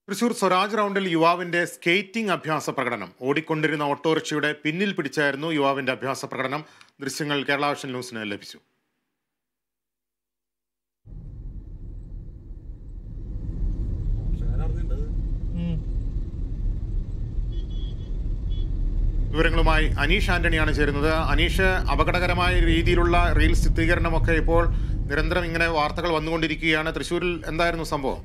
തൃശൂർ സ്വരാജ് റൗണ്ടിൽ യുവാവിന്റെ സ്കേറ്റിംഗ് അഭ്യാസ പ്രകടനം ഓടിക്കൊണ്ടിരുന്ന ഓട്ടോറിക്ഷയുടെ പിന്നിൽ പിടിച്ചായിരുന്നു യുവാവിന്റെ അഭ്യാസ പ്രകടനം ദൃശ്യങ്ങൾ കേരള വിഷൻ ന്യൂസിന് ലഭിച്ചു വിവരങ്ങളുമായി അനീഷ് ആന്റണിയാണ് ചേരുന്നത് അനീഷ് അപകടകരമായ രീതിയിലുള്ള റീൽസ് ചിത്രീകരണമൊക്കെ ഇപ്പോൾ നിരന്തരം ഇങ്ങനെ വാർത്തകൾ വന്നുകൊണ്ടിരിക്കുകയാണ് തൃശ്ശൂരിൽ എന്തായിരുന്നു സംഭവം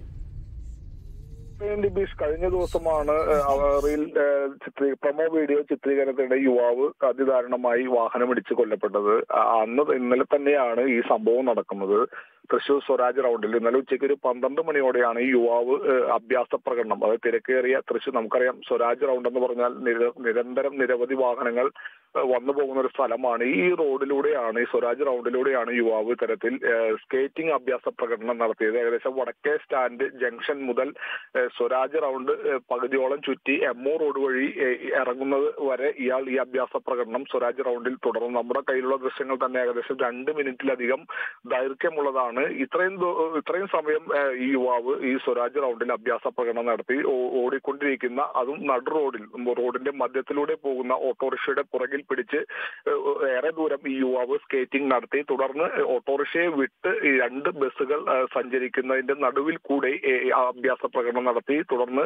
ലിബീഷ് കഴിഞ്ഞ ദിവസമാണ് റീൽ ചിത്രീ പ്രൊമോ വീഡിയോ ചിത്രീകരണത്തിനിടെ യുവാവ് അതിദാരുണമായി വാഹനമിടിച്ച് കൊല്ലപ്പെട്ടത് ആ- അന്ന് ഇന്നലെ തന്നെയാണ് ഈ സംഭവം നടക്കുന്നത് തൃശൂർ സ്വരാജ് റൗണ്ടിൽ ഇന്നലെ ഉച്ചയ്ക്ക് ഒരു പന്ത്രണ്ട് മണിയോടെയാണ് ഈ യുവാവ് ഏഹ്, അഭ്യാസ പ്രകടനം അത് തിരക്കേറിയ തൃശൂർ നമുക്കറിയാം സ്വരാജ് റൗണ്ട് എന്ന് പറഞ്ഞാൽ നിര- നിരന്തരം നിരവധി വാഹനങ്ങൾ ഏഹ്, വന്നു പോകുന്ന ഒരു സ്ഥലമാണ് ഈ റോഡിലൂടെയാണ് ഈ സ്വരാജ് റൗണ്ടിലൂടെയാണ് യുവാവ് ഇത്തരത്തിൽ ഏഹ്, സ്കേറ്റിംഗ് അഭ്യാസ പ്രകടനം നടത്തിയത് ഏകദേശം വടക്കേ സ്റ്റാൻഡ് ജംഗ്ഷൻ മുതൽ ഏഹ്, സ്വരാജ് റൗണ്ട് ഏഹ്, പകുതിയോളം ചുറ്റി എമ്മോ റോഡ് വഴി ഏഹ്, ഇറങ്ങുന്നത് വരെ ഇയാൾ ഈ അഭ്യാസ പ്രകടനം സ്വരാജ് റൗണ്ടിൽ തുടർന്നു നമ്മുടെ കയ്യിലുള്ള ദൃശ്യങ്ങൾ തന്നെ ഏകദേശം രണ്ട് മിനിറ്റിലധികം ദൈർഘ്യമുള്ളതാണ് ഇത്രയും ദൂ- ഇത്രയും സമയം ഏഹ്, ഈ യുവാവ് ഈ സ്വരാജ് റൗണ്ടിൽ അഭ്യാസ പ്രകടനം നടത്തി ഓ- ഓടിക്കൊണ്ടിരിക്കുന്ന അതും നടു റോഡിൽ റോഡിന്റെ മധ്യത്തിലൂടെ പോകുന്ന ഓട്ടോറിക്ഷയുടെ പുറകിൽ പിടിച്ച് ഏഹ്, ഏറെ ദൂരം ഈ യുവാവ് സ്കേറ്റിംഗ് നടത്തി തുടർന്ന് ഓട്ടോറിക്ഷയെ വിട്ട് ഈ രണ്ട് ബസ്സുകൾ ഏഹ്, സഞ്ചരിക്കുന്നതിന്റെ നടുവിൽ കൂടെ ഏഹ്, ആ അഭ്യാസ പ്രകടനം നടത്തി തുടർന്ന്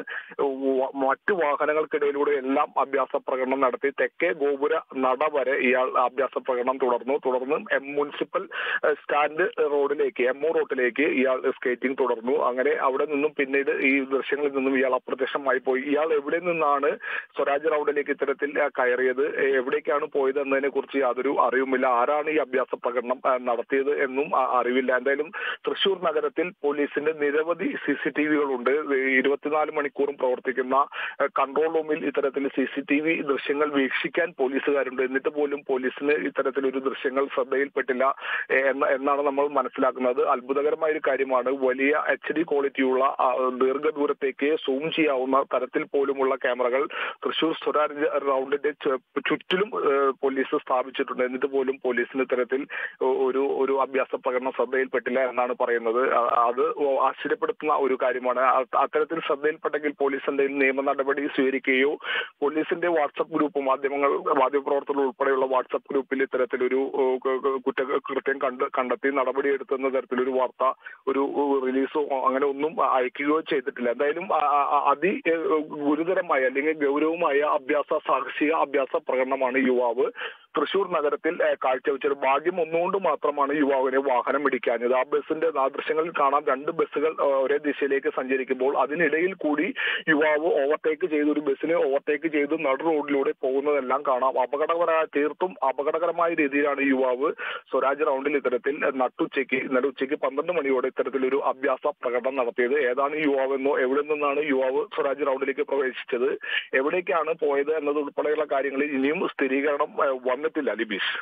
വ- മറ്റു വാഹനങ്ങൾക്കിടയിലൂടെ എല്ലാം അഭ്യാസ പ്രകടനം നടത്തി തെക്കേ ഗോപുര നട വരെ ഇയാൾ അഭ്യാസ പ്രകടനം തുടർന്നു തുടർന്ന് എം മുനിസിപ്പൽ ഏഹ്, സ്റ്റാൻഡ് റോഡിലേക്ക് എം ഒ റോഡിലേക്ക് ഇയാൾ സ്കേറ്റിംഗ് തുടർന്നു അങ്ങനെ അവിടെ നിന്നും പിന്നീട് ഈ ദൃശ്യങ്ങളിൽ നിന്നും ഇയാൾ അപ്രത്യക്ഷമായി പോയി ഇയാൾ എവിടെ നിന്നാണ് സ്വരാജ് റൗണ്ടിലേക്ക് ഇത്തരത്തിൽ ഏഹ്, കയറിയത് ഏഹ്, എവിടേക്കാണ് പോയത് എന്നതിനെ കുറിച്ച് യാതൊരു അറിവുമില്ല ആരാണ് ഈ അഭ്യാസ പ്രകടനം ഏഹ്, നടത്തിയത് എന്നും ആ, അറിവില്ല എന്തായാലും തൃശൂർ നഗരത്തിൽ പോലീസിന്റെ നിരവധി സി സി ടി വികളുണ്ട് ഇരുപത്തിനാല് മണിക്കൂറും പ്രവർത്തിക്കുന്ന ഏഹ്, കൺട്രോൾ റൂമിൽ ഇത്തരത്തിൽ സി സി ടി വി ദൃശ്യങ്ങൾ വീക്ഷിക്കാൻ പോലീസുകാരുണ്ട് എന്നിട്ട് പോലും പോലീസിന് ഇത്തരത്തിലൊരു ദൃശ്യങ്ങൾ ശ്രദ്ധയിൽപ്പെട്ടില്ല ഏഹ്, എന്ന എന്നാണ് നമ്മൾ മനസ്സിലാക്കുന്നത് അത്ഭുതകരമായ ഒരു കാര്യമാണ് വലിയ എച്ച് ഡി ക്വാളിറ്റിയുള്ള ആ, ദീർഘദൂരത്തേക്ക് സൂം ചെയ്യാവുന്ന തരത്തിൽ പോലുമുള്ള ക്യാമറകൾ തൃശൂർ സ്വരാജ് റൗണ്ടിന്റെ ചു- ചുറ്റിലും ഏഹ്, പോലീസ് സ്ഥാപിച്ചിട്ടുണ്ട് എന്നിട്ട് പോലും പോലീസിന് ഇത്തരത്തിൽ ഒരു ഒരു അഭ്യാസ പ്രകടനം ശ്രദ്ധയിൽപ്പെട്ടില്ല എന്നാണ് പറയുന്നത് അ- അത് ആശ്ചര്യപ്പെടുത്തുന്ന ഒരു കാര്യമാണ് അ- അത്തരത്തിൽ ശ്രദ്ധയിൽപ്പെട്ടെങ്കിൽ പോലീസ് എന്തെങ്കിലും നിയമ നടപടി സ്വീകരിക്കുകയോ പോലീസിന്റെ വാട്സപ്പ് ഗ്രൂപ്പ് മാധ്യമങ്ങൾ മാധ്യമപ്രവർത്തകർ ഉൾപ്പെടെയുള്ള വാട്സപ്പ് ഗ്രൂപ്പിൽ ഇത്തരത്തിലൊരു ഏഹ്, ക- ക- കുറ്റകൃത്യം കണ്ട് കണ്ടെത്തി നടപടിയെടുത്തുന്ന തരത്തിലൊരു വാർത്ത ഒരു റിലീസോ അങ്ങനെ ഒന്നും അയക്കുകയോ ചെയ്തിട്ടില്ല എന്തായാലും അ- അ- അ- അതി ഏഹ്, ഗുരുതരമായ അല്ലെങ്കിൽ ഗൗരവമായ അഭ്യാസ സാഹസിക അഭ്യാസ പ്രകടനമാണ് യുവാവ് തൃശൂർ നഗരത്തിൽ ഏഹ്, കാഴ്ചവെച്ചത് ഭാഗ്യം ഒന്നുകൊണ്ട് മാത്രമാണ് യുവാവിനെ വാഹനം ഇടിക്കാഞ്ഞത് ആ ബസ്സിന്റെ ആ ദൃശ്യങ്ങളിൽ കാണാം രണ്ട് ബസ്സുകൾ ഏഹ്, ഒരേ ദിശയിലേക്ക് സഞ്ചരിക്കുമ്പോൾ അതിനിടയിൽ കൂടി യുവാവ് ഓവർടേക്ക് ചെയ്ത് ഒരു ബസ്സിനെ ഓവർടേക്ക് ചെയ്ത് നടു റോഡിലൂടെ പോകുന്നതെല്ലാം കാണാം അപകടകരമായ തീർത്തും അപകടകരമായ രീതിയിലാണ് ഈ യുവാവ് സ്വരാജ് റൗണ്ടിൽ ഇത്തരത്തിൽ നട്ടുച്ചയ്ക്ക് ഇന്നലെ ഉച്ചയ്ക്ക് പന്ത്രണ്ട് മണിയോടെ ഇത്തരത്തിലൊരു അഭ്യാസ പ്രകടനം നടത്തിയത് ഏതാണ് ഈ യുവാവെന്നോ എവിടെ നിന്നാണ് യുവാവ് സ്വരാജ് റൗണ്ടിലേക്ക് പ്രവേശിച്ചത് എവിടേക്കാണ് പോയത് എന്നതുൾപ്പെടെയുള്ള കാര്യങ്ങളിൽ ഇനിയും സ്ഥിരീകരണം ഏഹ്, വന്നിട്ടില്ല ലിബീഷ്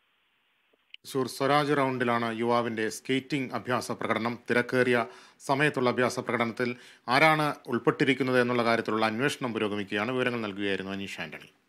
തൃശൂർ സ്വരാജ് റൗണ്ടിലാണ് യുവാവിന്റെ സ്കേറ്റിംഗ് അഭ്യാസ പ്രകടനം തിരക്കേറിയ സമയത്തുള്ള അഭ്യാസ പ്രകടനത്തിൽ ആരാണ് ഉൾപ്പെട്ടിരിക്കുന്നത് എന്നുള്ള കാര്യത്തിലുള്ള അന്വേഷണം പുരോഗമിക്കുകയാണ് വിവരങ്ങൾ നൽകുകയായിരുന്നു അനീഷ് ആന്റണി